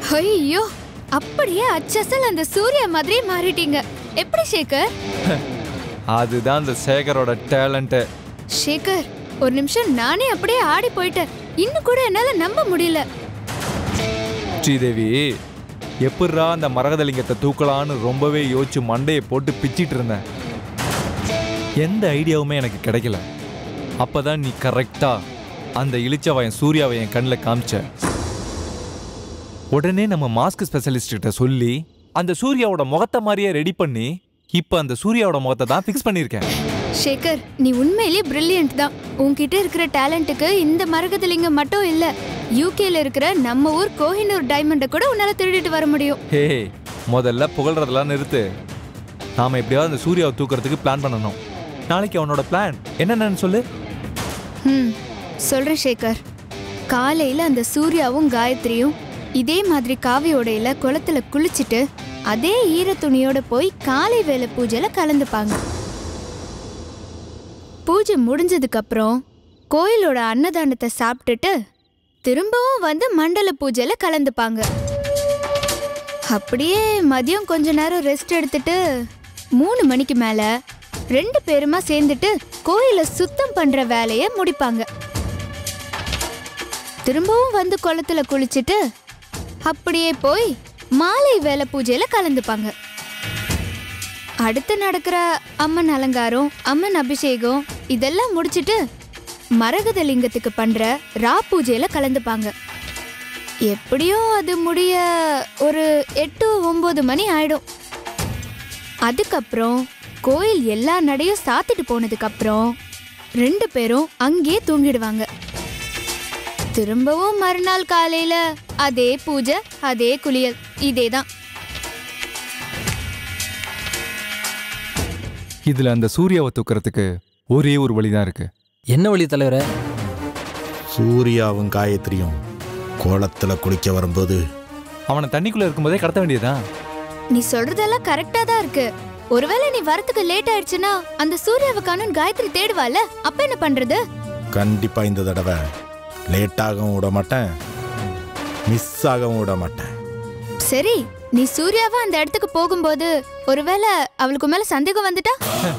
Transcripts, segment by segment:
ஐயோ அப்படியே அச்சசல் அந்த சூர்யா மாதிரி மாறிட்டீங்க எப்படி சேகர் அதுதான் அந்த சேகரோட டேலண்ட்டு சேகர் ஒரு நிமிஷம் நானே அப்படியே ஆடி போயிட்டேன் இன்னும் கூட என்னால நம்ப முடியல ஸ்ரீதேவி எப்படிரா அந்த மரகதலிங்கத்தை தூக்கலான்னு ரொம்பவே யோசிச்சு மண்டையை போட்டு பிச்சிட்டு இருந்தேன் எந்த ஐடியாவுமே எனக்கு கிடைக்கல அப்பதான் நீ கரெக்டா அந்த இளிச்சவாயன் சூர்யாவை என் கண்ணில் காமிச்ச உடனே நம்ம மாஸ்க் ஸ்பெஷலிஸ்ட் கிட்ட சொல்லி அந்த சூர்யாவோட முகத்தை மாதிரியே ரெடி பண்ணி இப்போ அந்த சூர்யாவோட முகத்தை தான் ஃபிக்ஸ் பண்ணியிருக்கேன் சேகர் நீ உண்மையிலேயே பிரில்லியன்ட் தான் உன்கிட்ட இருக்கிற டேலண்ட்டுக்கு இந்த மரகதலிங்கம் மட்டும் இல்ல யூகேல இருக்கிற நம்ம ஊர் கோஹினூர் டைமண்டை கூட உன்னால திருடிட்டு வர முடியும் ஹே முதல்ல புகழ்றதெல்லாம் நிறுத்து நாம எப்படியாவது அந்த சூர்யாவை தூக்குறதுக்கு பிளான் பண்ணணும் நாளைக்கு அவனோட பிளான் என்னென்னு சொல்லு ம் சொல்றேன் சேகர் காலையில அந்த சூர்யாவும் காயத்ரியும் இதே மாதிரி காவி உடையில குளத்துல குளிச்சுட்டு அதே ஈர துணியோட போய் காலை வேலை பூஜையில கலந்துப்பாங்க பூஜை முடிஞ்சதுக்கு அப்புறம் கோயிலோட அன்னதானத்தை சாப்பிட்டுட்டு திரும்பவும் வந்து மண்டல பூஜையில கலந்துப்பாங்க அப்படியே மதியம் கொஞ்ச நேரம் ரெஸ்ட் எடுத்துட்டு மூணு மணிக்கு மேல ரெண்டு பேருமா சேர்ந்துட்டு கோயிலை சுத்தம் பண்ற வேலையை முடிப்பாங்க திரும்பவும் வந்து குளத்துல குளிச்சுட்டு அப்படியே போய் மாலை வேலை பூஜையில கலந்துப்பாங்க அடுத்து நடக்கிற அம்மன் அலங்காரம் அம்மன் அபிஷேகம் இதெல்லாம் முடிச்சிட்டு மரகத லிங்கத்துக்கு பண்ற ரா பூஜையில கலந்துப்பாங்க எப்படியும் அது முடிய ஒரு எட்டு ஒன்பது மணி ஆயிடும் அதுக்கப்புறம் கோயில் எல்லா நடையும் சாத்திட்டு போனதுக்கு அப்புறம் ரெண்டு பேரும் அங்கேயே தூங்கிடுவாங்க திரும்பவும் மறுநாள் காலையில அதே பூஜை அதே குளியல் இதேதான் இதுல அந்த சூர்யாவை தூக்குறதுக்கு ஒரே ஒரு வழிதான் இருக்கு என்ன வழி தலைவரே சூர்யாவும் காயத்ரியும் குளத்துல குளிக்க வரும்போது அவனை தண்ணிக்குள்ள இருக்கும்போதே கடத்த வேண்டியதுதான் நீ சொல்றதெல்லாம் கரெக்டா தான் இருக்கு ஒருவேளை நீ வரத்துக்கு லேட் ஆயிடுச்சுன்னா அந்த சூர்யாவை காணும் காயத்ரி தேடுவால அப்ப என்ன பண்றது கண்டிப்பா இந்த தடவை லேட்டாகவும் விட மாட்டேன் மிஸ் ஆகவும் விட மாட்டேன் சரி நீ சூர்யாவா அந்த இடத்துக்கு போகும்போது ஒருவேளை அவளுக்கு மேல சந்தேகம் வந்துட்டா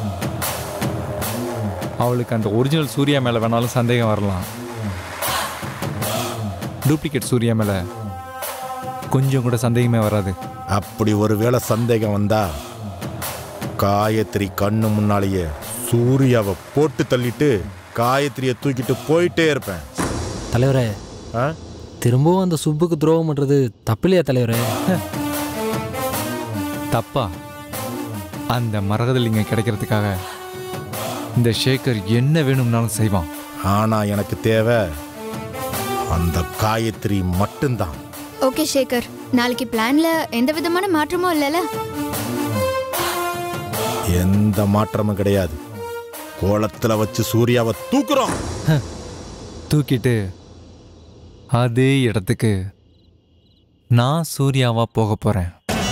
அவளுக்கு அந்த ஒரிஜினல் சூர்யா மேல வேணாலும் சந்தேகம் வரலாம் டூப்ளிகேட் சூர்யா மேல கொஞ்சம் கூட சந்தேகமே வராது அப்படி ஒருவேளை சந்தேகம் வந்தா காயத்ரி கண்ணு முன்னாலேயே சூர்யாவை போட்டு தள்ளிட்டு காயத்ரியை தூக்கிட்டு போயிட்டே இருப்பேன் தலைவரே ஆ? திரும்பவும் அந்த சுப்புக்கு துரோகம் பண்றது தப்பில்லையா தலைவரே தப்பா அந்த மரகதலிங்கம் கிடைக்கிறதுக்காக இந்த ஷேகர் என்ன வேணும்னாலும் செய்வான் ஆனா எனக்கு தேவை அந்த காயத்ரி மட்டும்தான் ஓகே சேகர் நாளைக்கு பிளான்ல எந்த விதமான மாற்றமும் இல்லைல்ல எந்த மாற்றமும் கிடையாது கோலத்துல வச்சு சூர்யாவை தூக்குறோம் தூக்கிட்டு அதே இடத்துக்கு நான் சூர்யாவா போக போறேன்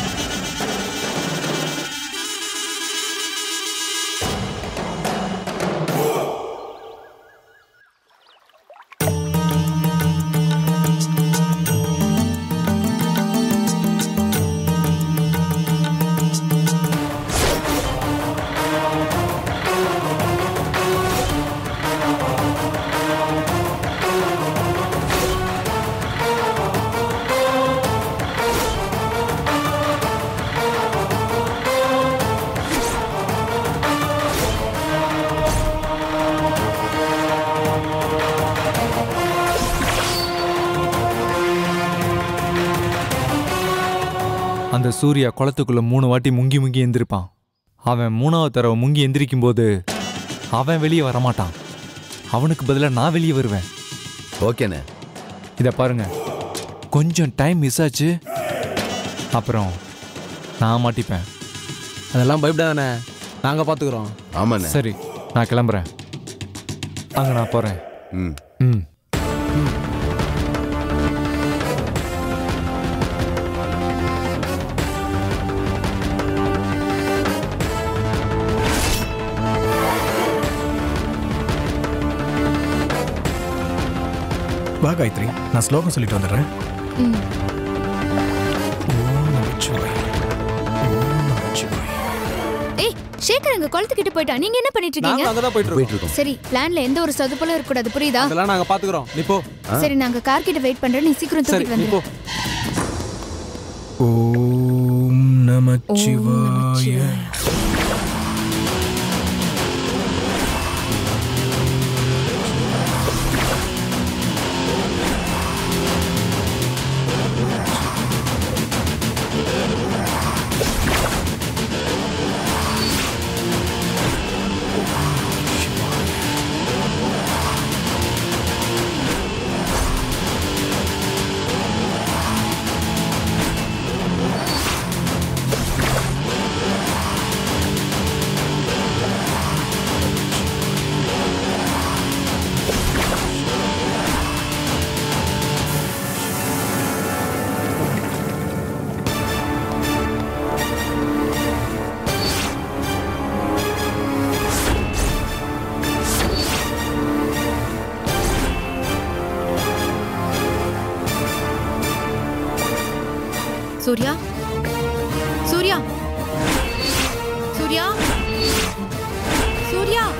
அந்த சூர்யா குளத்துக்குள்ள மூணு வாட்டி முங்கி முங்கி எந்திருப்பான் அவன் மூணாவது தடவை முங்கி எந்திரிக்கும் போது அவன் வெளியே வரமாட்டான் அவனுக்கு பதிலாக நான் வெளியே வருவேன் ஓகேண்ணே இதை பாருங்க கொஞ்சம் டைம் மிஸ் ஆச்சு அப்புறம் நான் மாட்டிப்பேன் அதெல்லாம் பயப்படாதானே நாங்க பாத்துக்கிறோம் ஆமாண்ணே சரி நான் கிளம்புறேன் அங்கே நான் போகிறேன் ம் ம் வா காயத்ரி நான் ஸ்லோகம் சொல்லிட்டு வந்துடுறேன் ம் சங்கர் அங்க குளத்துக்கிட்ட போயிட்டான் நீங்க என்ன பண்ணிட்டு இருக்கீங்க நாங்களும் அங்கதான் போயிட்டு இருக்கோம் போயிட்டு இருக்கோம் சரி பிளான்ல எந்த ஒரு சொதுப்பலும் இருக்க கூடாது புரியுதா அதெல்லாம் நாங்க பாத்துக்கிறோம் நீ போ சரி நாங்க கார் கிட்ட வெயிட் பண்றோம் நீ சீக்கிரம் சரி தூக்கிட்டு நீ வந்துரு போ ஓம் நமச்சிவாய சூர்யா சூர்யா சூர்யா சூர்யா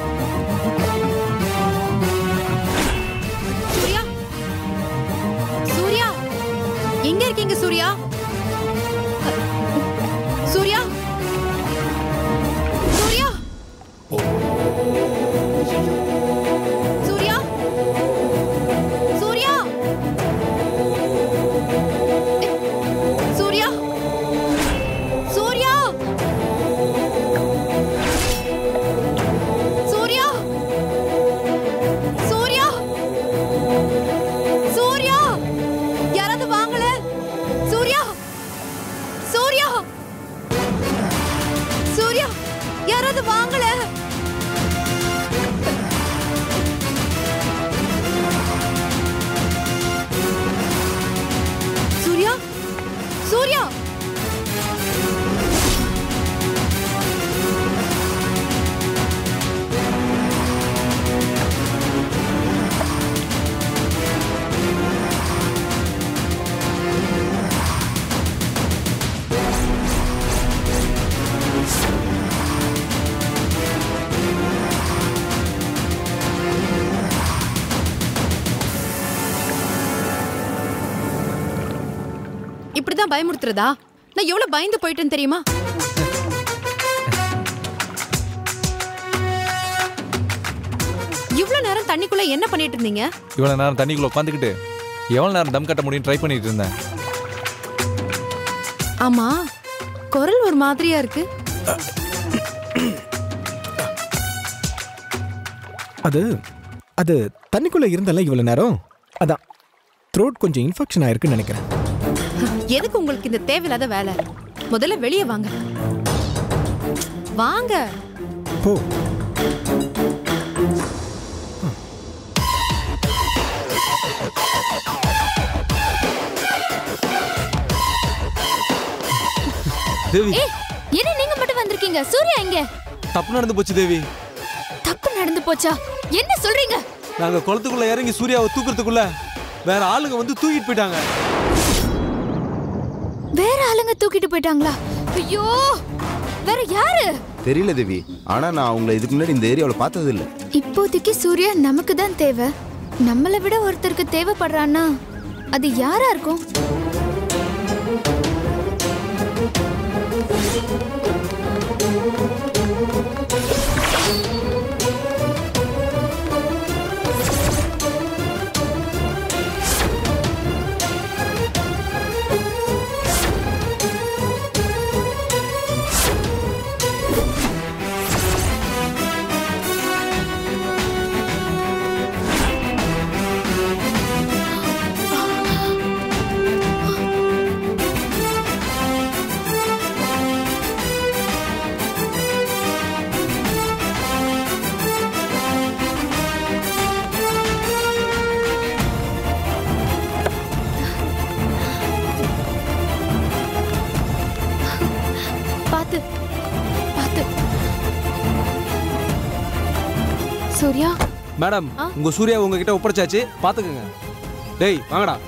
சூர்யா சூர்யா எங்க இருக்கீங்க சூர்யா சூர்யா சூர்யா சூர்யா சூர்யா சூர்யா சூர்யா சூர்யா சூர்யா சூர்யா யாராவது வாங்கல சூர்யா சூர்யா சூர்யா யாராவது வாங்கல சூர்யா சூர்யா இப்படிதான் பயமுறுத்துறதா நான் எவ்வளவு பயந்து போயிட்டேன்னு தெரியுமா இவ்வளவு நேரம் தண்ணிக்குள்ள என்ன பண்ணிட்டு இருந்தீங்க இவ்வளோ நேரம் தண்ணிக்குள்ள உட்காந்துக்கிட்டு எவ்வளோ நேரம் தம் கட்ட முடியும்னு ட்ரை பண்ணிட்டு இருந்தேன் ஆமா குரல் ஒரு மாதிரியா இருக்கு அது அது தண்ணிக்குள்ள இருந்தல இவ்வளவு நேரம் அதான் த்ரோட் கொஞ்சம் இன்ஃபெக்ஷன் ஆயிருக்குன்னு நினைக்கிறேன் எதுக்கு உங்களுக்கு இந்த தேவையில்லாத வேலை முதல்ல வெளியே வாங்க வாங்க போ தேவி ஏய் என்ன நீங்க மட்டும் வந்திருக்கீங்க சூர்யா எங்க தப்பு நடந்து போச்சு தேவி தப்பு நடந்து போச்சா என்ன சொல்றீங்க நாங்க குளத்துக்குள்ள இறங்கி சூர்யாவை தூக்குறதுக்குள்ள வேற ஆளுங்க வந்து தூக்கிட்டு போயிட்டாங்க வேற ஆளுங்க தூக்கிட்டு போயிட்டாங்களா ஐயோ வேற யாரு தெரியல தேவி ஆனா நான் அவங்கள இதுக்கு முன்னாடி இந்த ஏரியாவில் பார்த்தது இல்ல இப்போதைக்கு சூர்யா நமக்கு தான் தேவை நம்மளை விட ஒருத்தருக்கு தேவைப்படுறான்னா அது யாரா இருக்கும் பாத்து பாத்து சூர்யா மேடம் உங்க சூர்யா உங்ககிட்ட ஒப்படைச்சாச்சு பாத்துக்கோங்க டேய் வாங்கடா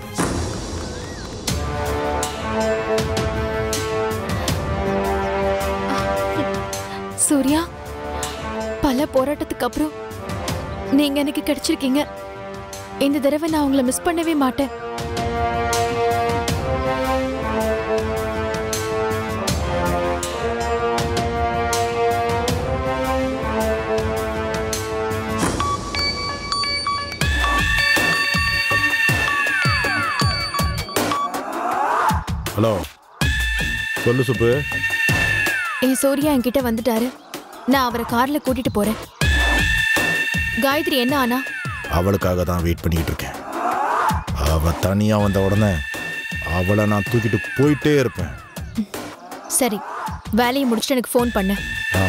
சூர்யா பல போராட்டத்துக்கு அப்புறம் நீங்க எனக்கு கிடைச்சிருக்கீங்க இந்த தடவை நான் உங்களை மிஸ் பண்ணவே மாட்டேன் ஹலோ சொல்லு சுப்பு என் சூர்யா என்கிட்ட வந்துட்டாரு நான் அவரை கார்ல கூட்டிட்டு போறேன் காயத்ரி என்ன ஆனா அவளுக்காக தான் வெயிட் பண்ணிக்கிட்டு இருக்கேன் அவ தனியா வந்த உடனே அவளை நான் தூக்கிட்டு போயிட்டே இருப்பேன் சரி வேலையை முடிச்சுட்டு எனக்கு ஃபோன் பண்ணு ஆ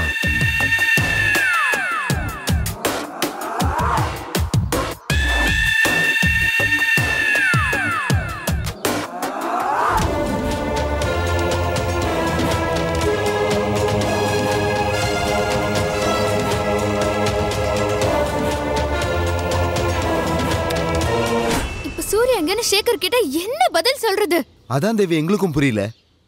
இப்ப சூர்யா எங்கன்னு சேகர் கிட்ட என்ன பதில் சொல்றது அதான் தேவி எங்களுக்கும் புரியல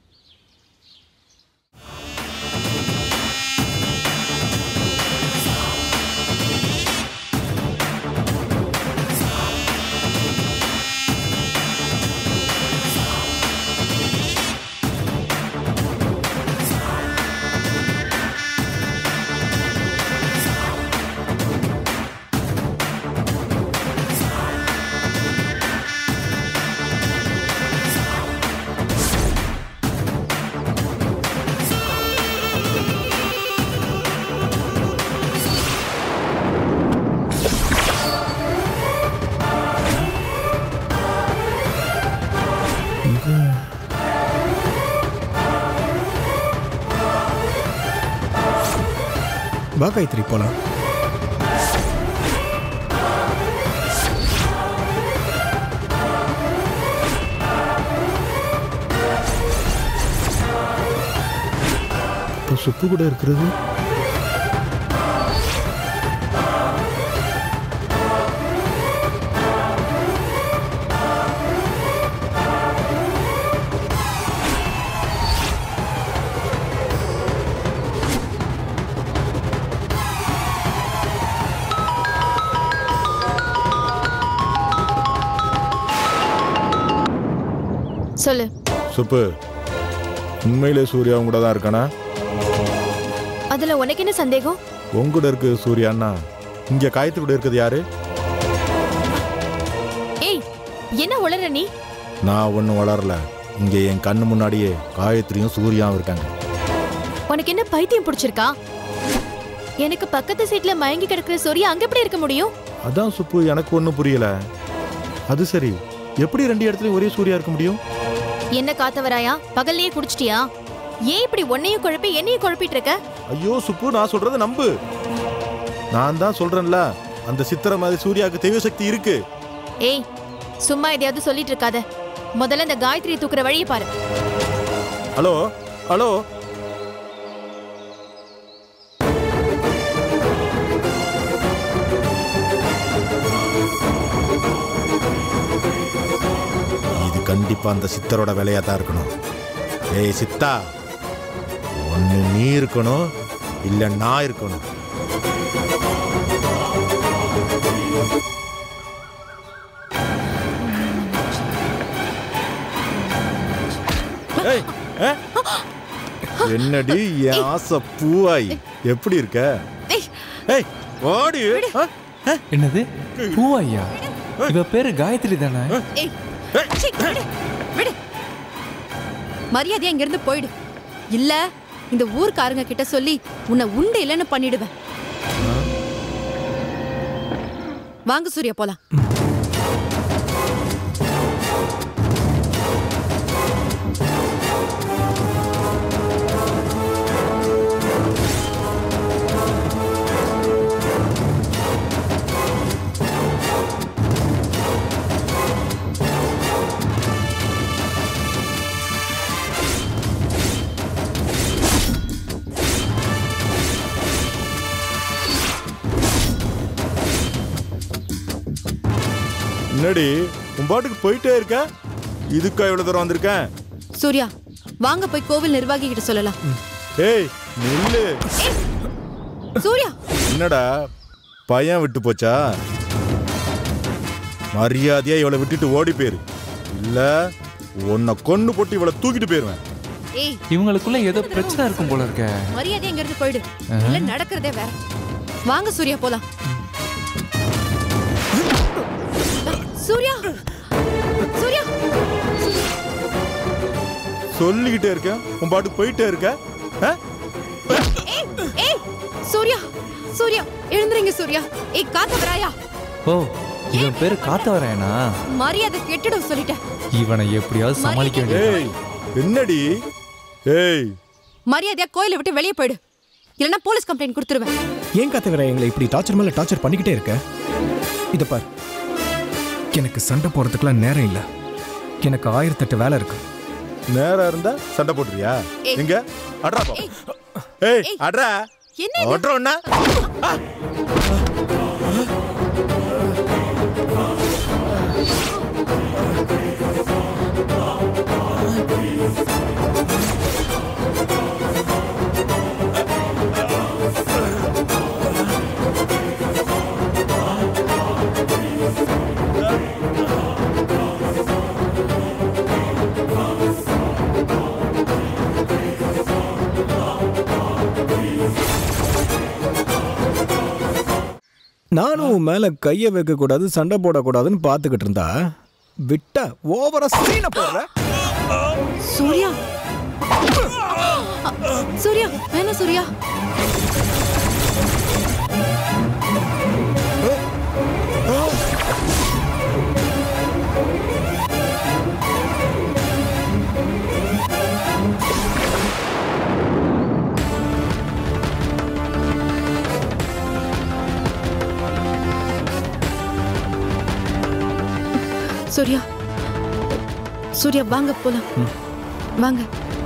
வா காயத்ரி போலாம் இப்போ சுப்பு கூட இருக்கிறது சொல்லு சுப்பு உண்மையிலே சூர்யா உங்க கூட தான் இருக்கானா அதுல உனக்கு என்ன சந்தேகம் உங்க கூட இருக்கு சூர்யான்னா இங்க காயத்து கூட இருக்கிறது யாரு ஏய் என்ன உளற நீ நான் ஒன்றும் வளரல இங்க என் கண்ணு முன்னாடியே காயத்ரியும் சூர்யாவும் இருக்காங்க உனக்கு என்ன பைத்தியம் பிடிச்சிருக்கா எனக்கு பக்கத்து சீட்ல மயங்கி கிடக்குற சூர்யா அங்க எப்படி இருக்க முடியும் அதான் சுப்பு எனக்கு ஒன்றும் புரியல அது சரி எப்படி ரெண்டு இடத்துலயும் ஒரே சூர்யா இருக்க முடியும் என்ன காத்தவராயா பகல்லையே குடிச்சிட்டியா ஏன் இப்படி உன்னையும் குழப்பி என்னையும் குழப்பிட்டு இருக்க ஐயோ சுப்பு நான் சொல்றத நம்பு நான் தான் சொல்றேன்ல அந்த சித்திர மாதிரி சூர்யாவுக்கு தெய்வ சக்தி இருக்கு ஏய் சும்மா எதையாவது சொல்லிட்டு இருக்காத முதல்ல இந்த காயத்ரி தூக்குற வழியை பாரு ஹலோ ஹலோ இது கண்டிப்பா அந்த சித்தரோட வேலையா தான் இருக்கணும் ஏய் சித்தா ஒன்னு நீ இருக்கணும் இல்ல நான் இருக்கணும் ஏய், ஏ? என்னடி என் ஆசை பூவாய் எப்படி இருக்க ஏய் ஓடி ஆ? என்னது பூவையா இவ பேரு காயத்ரி தானே ஏய் சீ, விடு, விடு மரியாதையா இங்க இருந்து போயிடு இல்ல இந்த ஊர்க்காரங்க கிட்ட சொல்லி உன்னை உண்டு இல்லைன்னு பண்ணிடுவேன் வாங்க சூர்யா போலாம் என்னடி உன் பாட்டுக்கு போயிட்டே இருக்க இதுக்கா இவ்வளவு தூரம் வந்திருக்கேன் சூர்யா வாங்க போய் கோவில் நிர்வாகி கிட்ட சொல்லலாம் ஏய் நில்லு ஏய், சூர்யா என்னடா பையன் விட்டு போச்சா மரியாதையா இவளை விட்டுட்டு ஓடி போயிரு இல்ல உன்னை கொண்டு போட்டு இவளை தூக்கிட்டு போயிருவேன் ஏய் இவங்களுக்குள்ள ஏதோ பிரச்சனை இருக்கும் போல இருக்க மரியாதை எங்க இருந்து போயிடு இல்ல நடக்கிறதே வேற வாங்க சூர்யா போலாம் சூர்யா சூர்யா சொல்லிக்கிட்டே இருக்கேன் உன் பாட்டுக்கு போயிட்டே இருக்க ஆ? ஏய் ஏய் சூர்யா சூர்யா எழுந்துறீங்க சூர்யா ஏய் காத்த வராயா ஓ இவன் பேரு காத்த வரேனா மரியாதை கெட்டுடும் சொல்லிட்டேன் இவனை எப்படியாவது சமாளிக்க வேண்டியது ஏய் என்னடி ஏய் மரியாதையா கோயிலை விட்டு வெளியே போயிடு இல்லைன்னா போலீஸ் கம்ப்ளைண்ட் கொடுத்துருவேன் ஏன் காத்தவரா எங்களை இப்படி டார்ச்சர் மேல டார்ச்சர் பண்ணிக்கிட்டே இருக்க இத பார் எனக்கு சண்டை போறதுக்குலாம் நேரம் இல்ல எனக்கு ஆயிரத்தெட்டு வேலை இருக்கு நேரா இருந்தா சண்டை போட்டுறியா ஏய். எங்க அட்ரா பா ஏய். ஏய் ஏய். அட்ரா என்ன இது? அட்ரா நானும் உன் மேல கைய வைக்க கூடாது சண்டை போடக்கூடாதுன்னு பாத்துக்கிட்டு இருந்தா விட்டா ஓவரா சீன போடுற சூர்யா சூர்யா வேணாம் சூர்யா சூர்யா சூர்யா வாங்க போலாம் வாங்க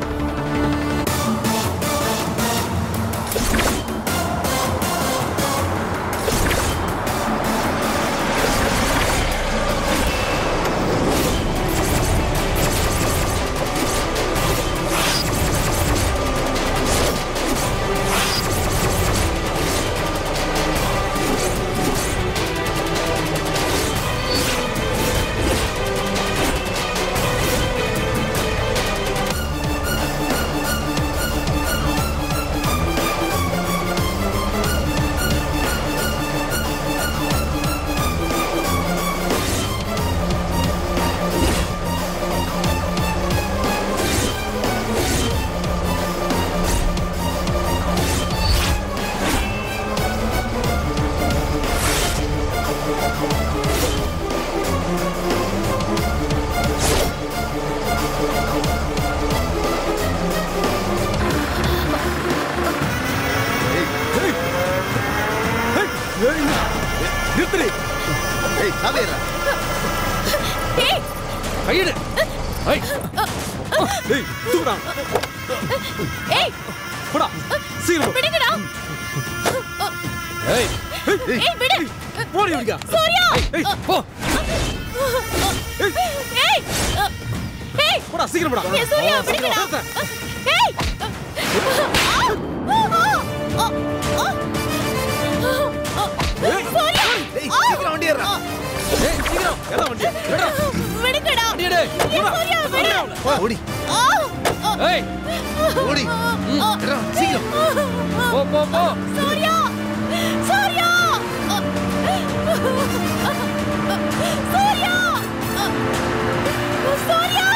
நிறுத்துறி ஏய் சாவேரா கையெடு ஏய் ஏய் தூக்குடா ஏய் போடா சீக்கிரம் விடுங்கடா ஏய் ஏய் விடு போடி விடுங்க சூர்யா ஏய் போ ஏய் ஏய் போடா சீக்கிரம் போடா ஏய், சூர்யா, ஆ, சீக்கிரம், விடுங்கடா. நிறுத்து. ஏய் ஏய், சூர்யா ஏய் சீக்கிரம் வண்டி ஏறா ஏய் சீக்கிரம் எல்லாம் வண்டி ஏடா விடுங்கடா வண்டி எடு போடா சூர்யா, விடு. ஓடி ஏய் ஓடி ஏறா, சீக்கிரம் போ போ போ சூர்யா சூர்யா சூர்யா சூர்யா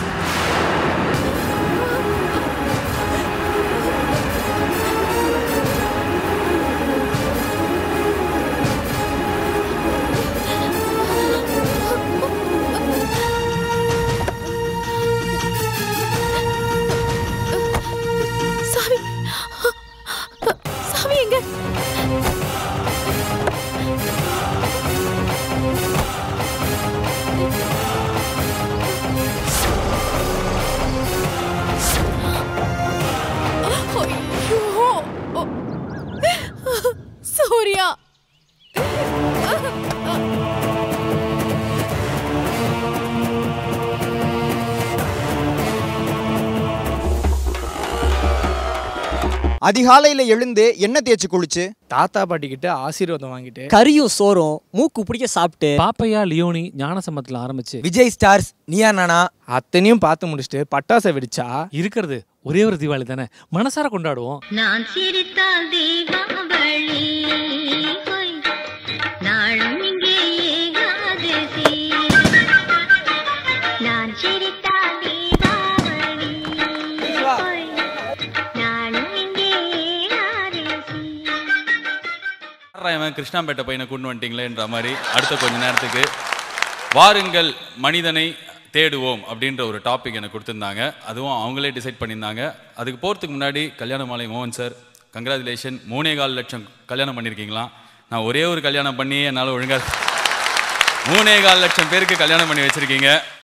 சாமி சாமி எங்க ஐயோ சூர்யா அதிகாலையில எழுந்து எண்ணெய் தேய்ச்சி குளிச்சு தாத்தா பாட்டி கிட்ட ஆசீர்வாதம் வாங்கிட்டு கறியும் சோறும் மூக்கு பிடிக்க சாப்பிட்டு பாப்பையா லியோனி ஞானசம்பத்தில் ஆரம்பிச்சு விஜய் ஸ்டார்ஸ் நீயா நானா அத்தனையும் பார்த்து முடிச்சுட்டு பட்டாசை வெடிச்சா இருக்கிறது ஒரே ஒரு தீபாவளி தானே மனசார கொண்டாடுவோம் நான் சிரித்தால் தீபாவளி ஹோய். நாளும் இங்கே ஏகாதசி நான் சிரித்தால் தீபாவளி ஹோய். நாளும் இங்கே ஏகாதசி யார்ரா இவன் கிருஷ்ணாம்பேட்டை பையனை கொண்டு வந்துட்டீங்களேன்ற மாதிரி அடுத்த கொஞ்ச நேரத்துக்கு வாருங்கள் மனிதனை தேடுவோம் அப்படின்ற ஒரு டாபிக் எனக்கு கொடுத்துருந்தாங்க அதுவும் அவங்களே டிசைட் பண்ணியிருந்தாங்க அதுக்கு போகிறதுக்கு முன்னாடி கல்யாண மாலை மோகன் சார் கங்க்ராச்சுலேஷன் மூணே கால் லட்சம் கல்யாணம் பண்ணியிருக்கீங்களா நான் ஒரே ஒரு கல்யாணம் பண்ணி என்னால் ஒழுங்காக மூணே கால் லட்சம் பேருக்கு கல்யாணம் பண்ணி வச்சுருக்கீங்க